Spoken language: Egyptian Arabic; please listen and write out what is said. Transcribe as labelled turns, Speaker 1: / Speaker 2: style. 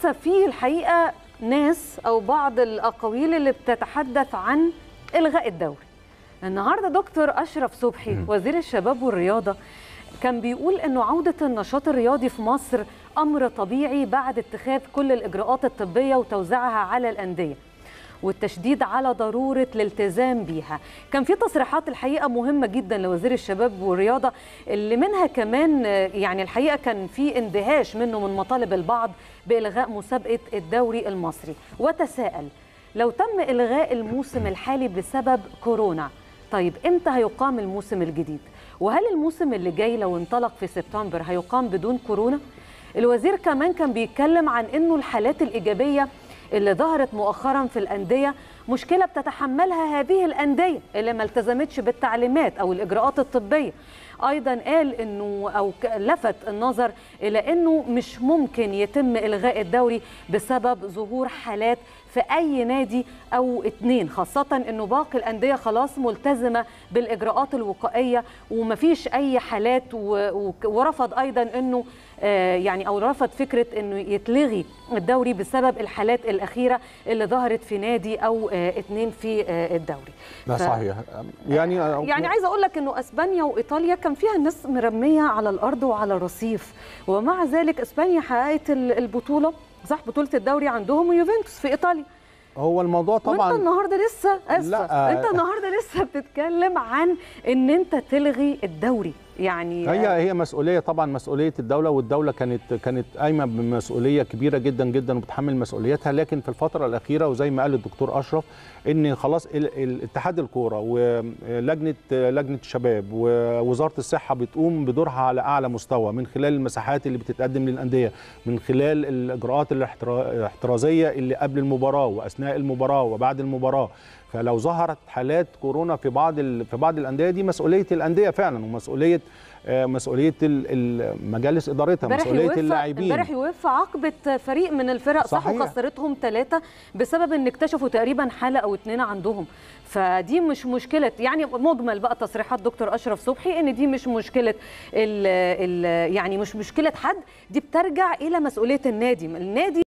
Speaker 1: لسه في الحقيقه ناس او بعض الاقاويل اللي بتتحدث عن الغاء الدوري النهارده دكتور اشرف صبحي وزير الشباب والرياضه كان بيقول انه عوده النشاط الرياضي في مصر امر طبيعي بعد اتخاذ كل الاجراءات الطبيه وتوزيعها على الانديه والتشديد على ضروره الالتزام بيها كان في تصريحات الحقيقه مهمه جدا لوزير الشباب والرياضه اللي منها كمان يعني الحقيقه كان في اندهاش منه من مطالب البعض بالغاء مسابقه الدوري المصري وتساءل لو تم الغاء الموسم الحالي بسبب كورونا طيب امتى هيقام الموسم الجديد وهل الموسم اللي جاي لو انطلق في سبتمبر هيقام بدون كورونا الوزير كمان كان بيتكلم عن انه الحالات الايجابيه اللي ظهرت مؤخرا في الانديه مشكله بتتحملها هذه الانديه اللي ما التزمتش بالتعليمات او الاجراءات الطبيه ايضا قال انه او لفت النظر الى انه مش ممكن يتم الغاء الدوري بسبب ظهور حالات في اي نادي او اتنين خاصه انه باقي الانديه خلاص ملتزمه بالاجراءات الوقائيه ومفيش اي حالات ورفض ايضا انه يعني او رفض فكره انه يتلغي الدوري بسبب الحالات الاخيره اللي ظهرت في نادي او اتنين في الدوري
Speaker 2: لا صحيح يعني
Speaker 1: يعني عايزه اقول لك انه اسبانيا وايطاليا كان فيها الناس مرميه على الارض وعلى الرصيف ومع ذلك اسبانيا حققت البطوله صح بطوله الدوري عندهم ويوفنتوس في ايطاليا
Speaker 2: هو الموضوع طبعا
Speaker 1: وانت النهارده لسه اسف لا انت النهارده لسه بتتكلم عن ان انت تلغي الدوري يعني
Speaker 2: هي هي مسؤوليه طبعا مسؤوليه الدوله والدوله كانت كانت قايمه بمسؤوليه كبيره جدا جدا وبتحمل مسؤوليتها لكن في الفتره الاخيره وزي ما قال الدكتور اشرف ان خلاص اتحاد الكوره ولجنه لجنه الشباب ووزاره الصحه بتقوم بدورها على اعلى مستوى من خلال المساحات اللي بتتقدم للانديه من خلال الاجراءات الاحترازيه اللي قبل المباراه واثناء المباراه وبعد المباراه فلو ظهرت حالات كورونا في بعض في بعض الانديه دي مسؤوليه الانديه فعلا ومسؤوليه مسؤوليه مجالس ادارتها مسؤوليه اللاعبين
Speaker 1: امبارح يوفى عاقبه فريق من الفرق صح وخسرتهم ثلاثه بسبب ان اكتشفوا تقريبا حاله او اثنين عندهم فدي مش مشكله يعني مجمل بقى تصريحات دكتور اشرف صبحي ان دي مش مشكله ال ال يعني مش مشكله حد دي بترجع الى مسؤوليه النادي النادي